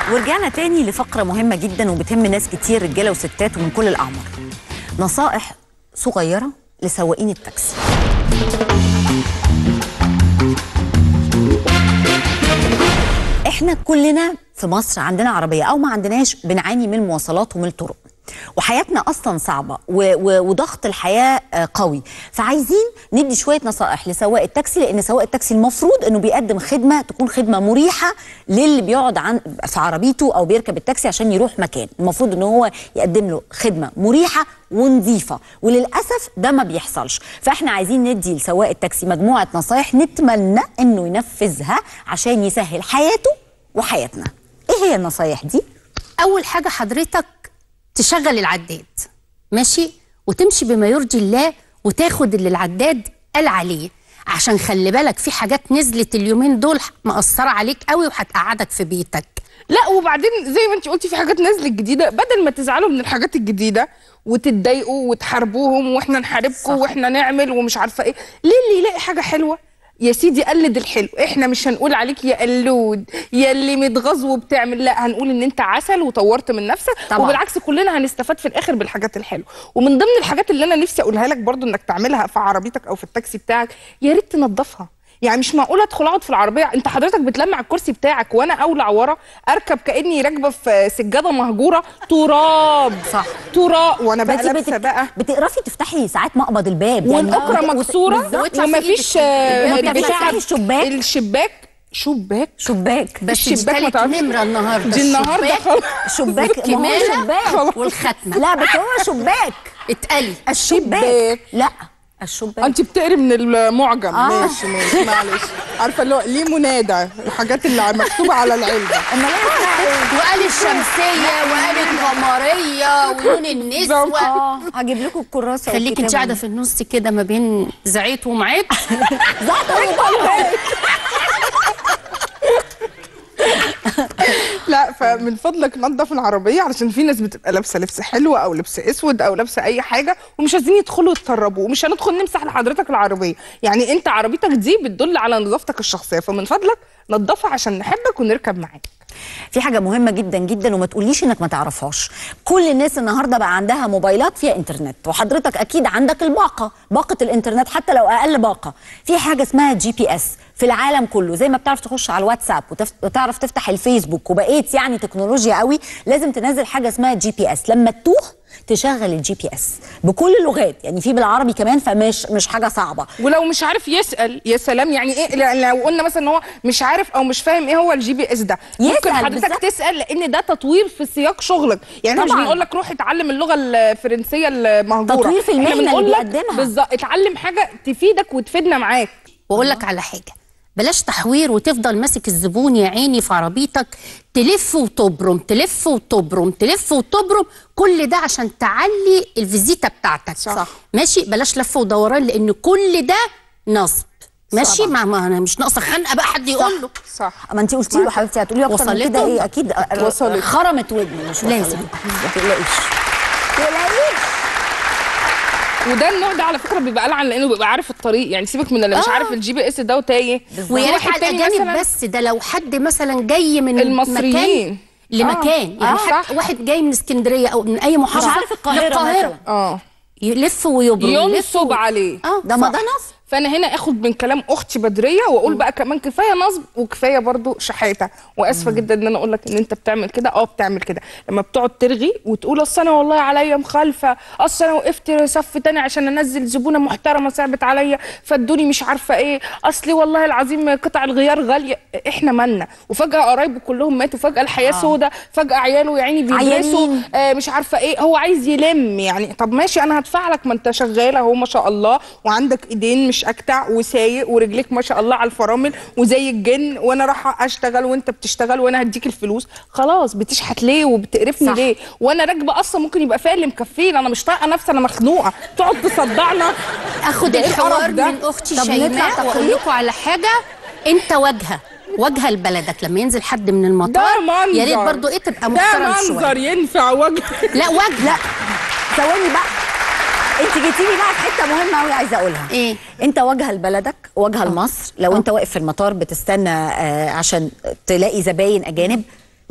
ورجعنا تاني لفقرة مهمة جدا وبتهم ناس كتير رجالة وستات ومن كل الأعمار نصائح صغيرة لسواقين التاكسي احنا كلنا في مصر عندنا عربية أو ما عندناش بنعاني من المواصلات ومن الطرق وحياتنا اصلا صعبه و- و- وضغط الحياه آه، قوي فعايزين ندي شويه نصائح لسواق التاكسي لان سواق التاكسي المفروض انه بيقدم خدمه تكون خدمه مريحه للي بيقعد عن في عربيته او بيركب التاكسي عشان يروح مكان المفروض ان هو يقدم له خدمه مريحه ونظيفه وللاسف ده ما بيحصلش فاحنا عايزين ندي لسواق التاكسي مجموعه نصايح نتمنى انه ينفذها عشان يسهل حياته وحياتنا ايه هي النصايح دي اول حاجه حضرتك تشغل العداد ماشي وتمشي بما يرضي الله وتاخد اللي العداد قال عليه عشان خلي بالك في حاجات نزلت اليومين دول مأثرة عليك قوي وهتقعدك في بيتك لا وبعدين زي ما انت قلتي في حاجات نازله جديده بدل ما تزعلوا من الحاجات الجديده وتتضايقوا وتحاربوهم واحنا نحاربكم واحنا نعمل ومش عارفه ايه ليه اللي يلاقي حاجه حلوه يا سيدي قلد الحلو احنا مش هنقول عليك يا قلود يا اللي متغاظ وبتعمل لا هنقول ان انت عسل وطورت من نفسك طبعا. وبالعكس كلنا هنستفاد في الاخر بالحاجات الحلوه ومن ضمن الحاجات اللي انا نفسي اقولها لك برضو انك تعملها في عربيتك او في التاكسي بتاعك يا ريت تنظفها يعني مش معقول ادخل اقعد في العربيه انت حضرتك بتلمع الكرسي بتاعك وانا اولع ورا اركب كاني راكبه في سجاده مهجوره تراب صح. تراب وانا بقى فانت لابسه بتك- بقى بتقرفي تفتحي ساعات مقبض الباب والاكره وت- وت- مكسوره بالظبط. ومفيش وانت البتاع بتفتحي الشباك الشباك شباك شباك بس دي الشباك ما تالت تعرفش. نمرة النهاردة دي النهارده الشباك خلاص شباك ما هو والكمامة شباك والختمة لا بس هو شباك اتقلي الشباك شباك. لا الشباك انت بتقري من المعجم آه. ماشي ماشي معلش عارفه اللي هو ليه منادى الحاجات اللي مكتوبه على العلبه امال ايه وقال الشمسية وقال القمرية ولون النسوة اه هجيب لكم الكراسه خليك انت والكتاب. قاعدة في النص كده ما بين زعيت ومعيت زعت وطلعت. لا فمن فضلك نظف العربيه علشان في ناس بتبقى لابسه لبس حلو او لبس اسود او لابسه اي حاجه ومش عايزين يدخلوا يتطربوا ومش هندخل نمسح لحضرتك العربيه يعني انت عربيتك دي بتدل على نظافتك الشخصيه فمن فضلك نظفها عشان نحبك ونركب معاك في حاجه مهمه جدا جدا وما تقوليش انك ما تعرفهاش كل الناس النهارده بقى عندها موبايلات فيها انترنت وحضرتك اكيد عندك الباقه باقه الانترنت حتى لو اقل باقه في حاجه اسمها جي بي اس في العالم كله زي ما بتعرف تخش على الواتساب وتف- وتعرف تفتح الفيسبوك وبقيت يعني تكنولوجيا قوي لازم تنزل حاجه اسمها جي بي اس لما تتوه تشغل الجي بي اس بكل اللغات يعني في بالعربي كمان فمش مش حاجه صعبه ولو مش عارف يسال يا سلام يعني ايه لأن لو قلنا مثلا ان هو مش عارف او مش فاهم ايه هو الجي بي اس ده ممكن يسأل حضرتك بالظبط. تسال لان ده تطوير في سياق شغلك يعني احنا مش طبعاً. بنقول لك روح اتعلم اللغه الفرنسيه المهجوره تطوير في إحنا المهنة اللي بنقول لك بيقدمها. بالظبط اتعلم حاجه تفيدك وتفيدنا معاك واقول لك على حاجه بلاش تحوير وتفضل ماسك الزبون يا عيني في عربيتك تلف وتبرم تلف وتبرم تلف وتبرم كل ده عشان تعلي الفيزيتا بتاعتك صح. ماشي بلاش لف ودوران لان كل ده نصب ماشي ما, ما انا مش ناقصه خنقه بقى حد يقول له صح ما انت قلتي له حبيبتي هتقولي له اكتر من وصلته؟ كده ايه اكيد وصلت. خرمت ودني مش لازم. وصلت. ما تقلقيش تقلقيش وده النوع ده على فكره بيبقى قلعن لانه بيبقى عارف الطريق يعني سيبك من اللي مش آه. عارف الجي بي اس ده وتايه ويا ريت واحد على تاني الاجانب مثلا بس ده لو حد مثلا جاي من المصريين. مكان لمكان آه، يعني آه، حتى صح. واحد جاي من اسكندريه او من اي محافظه عارف القاهرة مثلاً. اه يلف ويبرم يلف ينصب و- عليه اه ده ما صح. ده نصب فانا هنا اخد من كلام اختي بدريه واقول بقى كمان كفايه نصب وكفايه برضو شحاته واسفه جدا ان انا اقول لك ان انت بتعمل كده اه بتعمل كده لما بتقعد ترغي وتقول اصل انا والله عليا مخالفه اصل انا وقفت صف تاني عشان انزل زبونه محترمه صعبت عليا فادوني مش عارفه ايه اصلي والله العظيم قطع الغيار غاليه احنا مالنا وفجاه قرايبه كلهم ماتوا فجاه الحياه آه. سودة فجاه عياله يا عيني بيدرسوا عيانين. آه مش عارفه ايه هو عايز يلم يعني طب ماشي انا هدفع لك ما انت شغاله اهو ما شاء الله وعندك ايدين مش اكتع وسايق ورجليك ما شاء الله على الفرامل وزي الجن وانا رايحه اشتغل وانت بتشتغل وانا هديك الفلوس خلاص بتشحت ليه وبتقرفني صح. ليه وانا راكبه اصلا ممكن يبقى فيها اللي مكفيني انا مش طايقه نفسي انا مخنوقه تقعد تصدعنا اخد ده إيه الحوار القرف ده؟ من اختي طب نطلع شيماء واقول تقرير؟ لكم على حاجه انت واجهه واجهه لبلدك لما ينزل حد من ده المطار منظر يا ريت برضو ايه تبقى ده محترم منظر شويه ينفع وجه لا واجهه لا ثواني بقى انت جيتي لي بقى في حته مهمه قوي عايزه اقولها ايه انت واجهه لبلدك واجهه لمصر لو انت واقف في المطار بتستنى آه عشان تلاقي زباين اجانب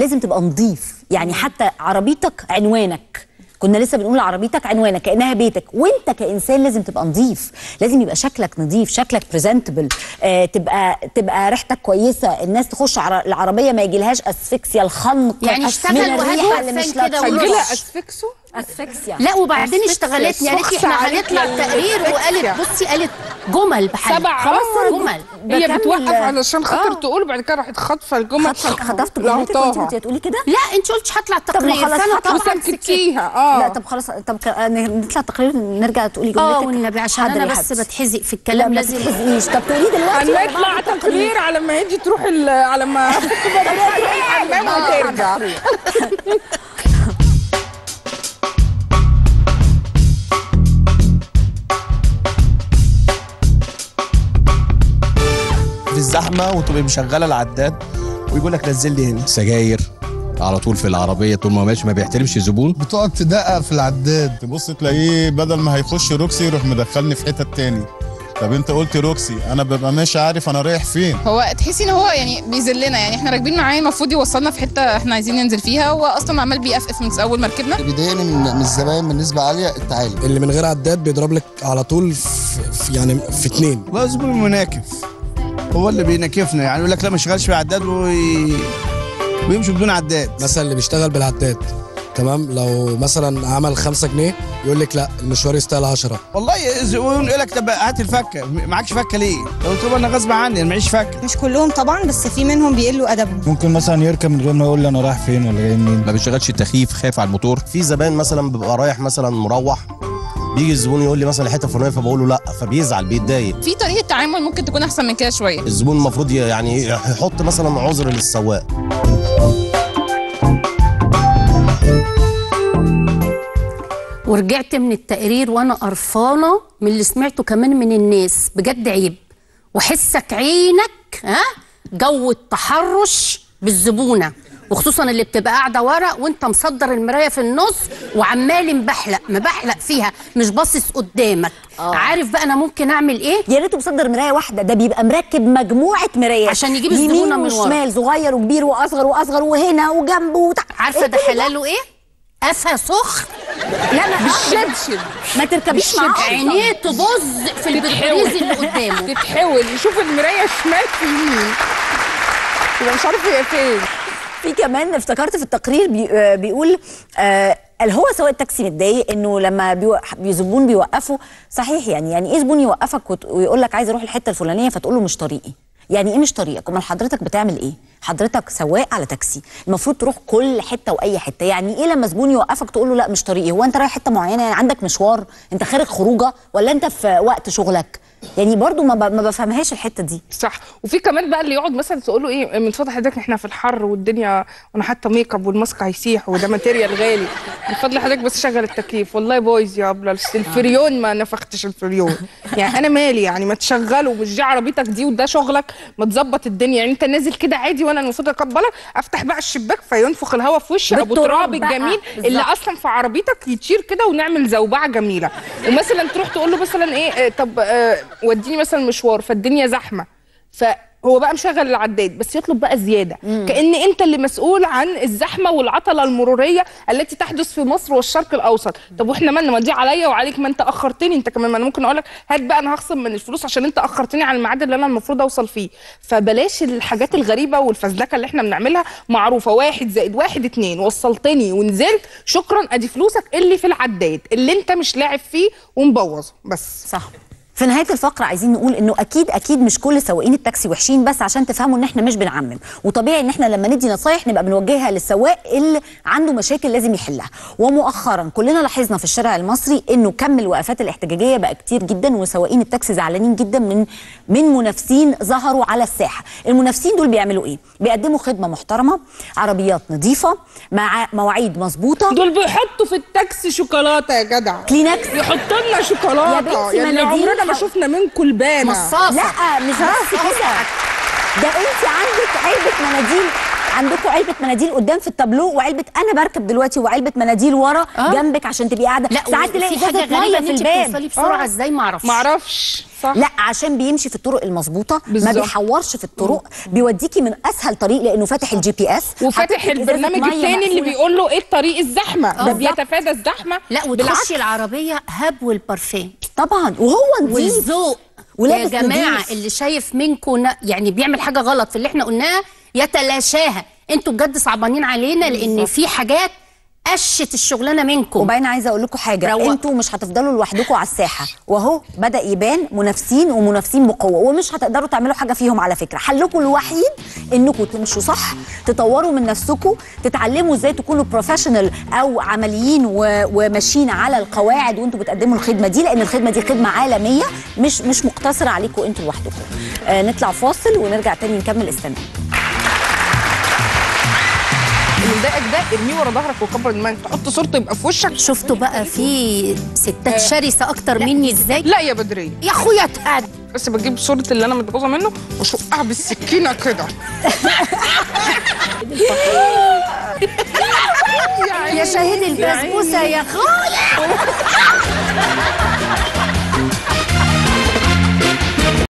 لازم تبقى نظيف يعني حتى عربيتك عنوانك كنا لسه بنقول عربيتك عنوانك كانها بيتك وانت كانسان لازم تبقى نظيف لازم يبقى شكلك نظيف شكلك بريزنتبل آه تبقى تبقى ريحتك كويسه الناس تخش عر- العربيه ما يجيلهاش اسفكسيا الخنق يعني اشتغل من وهات الريحه اللي برفان مش كده لطيفة. ورش. هيجيلها اسفكسو اسفكسيا لا وبعدين أسفكسيا، اشتغلتني قالت لي سخسة احنا عليك هنطلع يا تقرير أسفكسيا. وقالت بصي قالت جمل بحاجه سبع خلاص عمر. جمل هي بكمل- بتوقف علشان خاطر آه. تقول وبعد كده راحت خاطفه الجمل خطفت خطفت جملتك وانت لقطاها. كنت هتقولي كده لا انت قلتش هطلع طب ما تقرير خلاص فانا هطلع طبعا سكت. وسكتيها اه لا طب خلاص طب ك- آه، نطلع تقرير نرجع تقولي جملتك اه والنبي عشان حاضر انا يا بس حبيبتي. بتحزق في لا الكلام ما لازم تتخزقيش طب تقولي دلوقتي ولا هنطلع بعد تقرير على ما هيجي تروح ال- على ما تروح الحمام وترجع في الزحمه وتبقي مشغله العداد ويقول لك نزل لي هنا سجاير على طول في العربيه طول ما ماشي ما بيحترمش الزبون بتقعد تدقق في العداد تبص تلاقيه بدل ما هيخش روكسي يروح مدخلني في حتة تاني طب انت قلت روكسي انا ببقى ماشي عارف انا رايح فين هو تحسي ان هو يعني بيذلنا يعني احنا راكبين معاه المفروض يوصلنا في حته احنا عايزين ننزل فيها هو اصلا عمال بيقفقف من اول ما ركبنا اللي بيضايقني من من الزباين بنسبه عاليه التعالي اللي من غير عداد بيضرب لك على طول في في- يعني في اتنين بقى زبون مناكف هو اللي بيناكفنا يعني يقول لك لا ما شغالش في عداد وي... ويمشي بدون عداد مثلا اللي بيشتغل بالعداد تمام لو مثلا عمل خمسة جنيه يقول لك لا المشوار يستاهل 10 والله زبون يقول لك طب هات الفكه معكش فكه ليه؟ قلت له انا غصب عني انا معيش فكه مش كلهم طبعا بس في منهم بيقلوا ادبهم ممكن مثلا يركب من غير ما يقول لي انا رايح فين ولا جاي منين ما بيشغلش التخييف خايف على الموتور في زباين مثلا بيبقى رايح مثلا مروح بيجي الزبون يقول لي مثلا الحته الفلانيه فبقول له لا فبيزعل بيتضايق في طريقه تعامل ممكن تكون احسن من كده شويه الزبون المفروض ي- يعني يحط مثلا عذر للسواق ورجعت من التقرير وانا قرفانه من اللي سمعته كمان من الناس بجد عيب وحسك عينك ها جو التحرش بالزبونه وخصوصا اللي بتبقى قاعده ورا وانت مصدر المرايه في النص وعمال مبحلق مبحلق فيها مش باصص قدامك آه. عارف بقى انا ممكن اعمل ايه يا ريته مصدر مرايه واحده ده بيبقى مركب مجموعه مرايات عشان يجيب يمين الزبونة من ورا. وشمال صغير وكبير واصغر واصغر وهنا وجنبه وتحت عارفه ده حلاله ايه قفا سخن لا ما بالشبشب ما تركبيش معاه أصلاً. عينيه تبظ في البربريز اللي قدامه تتحول يشوف المرايه شمال في يمين يبقى مش عارف هي فين في كمان افتكرت في التقرير بي آه بيقول آه اللي هو سواق التاكسي متضايق انه لما بيوق- بي- زبون بيوقفه صحيح يعني يعني ايه زبون يوقفك وت- ويقول لك عايز اروح الحته الفلانيه فتقول له مش طريقي يعني ايه مش طريقك امال حضرتك بتعمل ايه حضرتك سواق على تاكسي المفروض تروح كل حته واي حته يعني ايه لما زبون يوقفك تقول له لا مش طريقي هو انت رايح حته معينه يعني عندك مشوار انت خارج خروجه ولا انت في وقت شغلك يعني برضو ما, ب- ما بفهمهاش الحته دي صح وفي كمان بقى اللي يقعد مثلا تقول له ايه من فضل حضرتك احنا في الحر والدنيا وانا حاطه ميك اب والماسك هيسيح وده ماتيريال غالي من فضل حضرتك بس شغل التكييف والله بايظ يا ابله الفريون ما نفختش الفريون يعني انا مالي يعني ما تشغله مش دي عربيتك دي وده شغلك ما تظبط الدنيا يعني انت نازل كده عادي وانا المفروض اقبلك افتح بقى الشباك فينفخ الهواء في وشي ابو بالتراب تراب بقى. الجميل اللي بالظبط. اصلا في عربيتك يطير كده ونعمل زوبعه جميله ومثلا تروح تقول له مثلا ايه آه، طب آه، وديني مثلا مشوار فالدنيا زحمه فهو بقى مشغل العداد بس يطلب بقى زياده كان انت اللي مسؤول عن الزحمه والعطله المروريه التي تحدث في مصر والشرق الاوسط طب واحنا مالنا ما دي عليا وعليك ما انت اخرتني انت كمان ما انا ممكن اقول لك هات بقى انا هخصم من الفلوس عشان انت اخرتني على الميعاد اللي انا المفروض اوصل فيه فبلاش الحاجات الغريبه والفزلكه اللي احنا بنعملها معروفه واحد زائد واحد اتنين وصلتني ونزلت شكرا ادي فلوسك اللي في العداد اللي انت مش لاعب فيه ومبوظه بس صح في نهايه الفقره عايزين نقول انه اكيد اكيد مش كل سواقين التاكسي وحشين بس عشان تفهموا ان احنا مش بنعمم وطبيعي ان احنا لما ندي نصايح نبقى بنوجهها للسواق اللي عنده مشاكل لازم يحلها ومؤخرا كلنا لاحظنا في الشارع المصري انه كم الوقفات الاحتجاجيه بقى كتير جدا وسواقين التاكسي زعلانين جدا من من منافسين ظهروا على الساحه المنافسين دول بيعملوا ايه بيقدموا خدمه محترمه عربيات نظيفه مع مواعيد مظبوطه دول بيحطوا في التاكسي شوكولاته يا جدع كلينكس يحطوا لنا يا شوكولاته بنتي يعني مناديل عمرنا ما ح- شفنا منكم البانه مصاصه لا مش بس كده ده انت عندك علبه مناديل عندكم علبه مناديل قدام في التابلو وعلبه انا بركب دلوقتي وعلبه مناديل ورا آه. جنبك عشان تبقي قاعده لا ساعات تلاقي في حاجه ازازه غريبه ميه ان في انت الباب بتوصلي بسرعه آه. ازاي ما اعرفش معرفش صح لا عشان بيمشي في الطرق المظبوطه ما بالظبط. بيحورش في الطرق بيوديكي من اسهل طريق لانه فاتح الجي بي اس وفاتح حاطط لك إزازة البرنامج مية التاني اللي مقفولة. بيقول له ايه الطريق الزحمه ده بالظبط. بيتفادى الزحمه لا بالعكس. وتخشي العربيه هب والبرفان طبعا وهو نظيف والذوق يا ولابس جماعه نضيف. اللي شايف منكم ن- يعني بيعمل حاجه غلط في اللي احنا قلناها يتلاشاها انتوا بجد صعبانين علينا لان في حاجات قشت الشغلانه منكم وبعدين عايزه اقول لكم حاجه روق. انتوا مش هتفضلوا لوحدكم على الساحه وهو بدا يبان منافسين ومنافسين بقوه ومش هتقدروا تعملوا حاجه فيهم على فكره حلكم الوحيد انكم تمشوا صح تطوروا من نفسكم تتعلموا ازاي تكونوا بروفيشنال او عمليين و- وماشيين على القواعد وانتوا بتقدموا الخدمه دي لان الخدمه دي خدمه عالميه مش مش مقتصره عليكم انتوا لوحدكم آه نطلع فاصل ونرجع تاني نكمل استنى اللي مضايقك ده ارميه ورا ظهرك وكبر دماغك تحط صورته يبقى في وشك شفتوا بقى في ستات شرسه اكتر مني ازاي لا يا بدريه يا اخويا اتهد بس بجيب صورة اللي انا متجوزه منه واشقها بالسكينه كده يا شاهد البسبوسه يا اخويا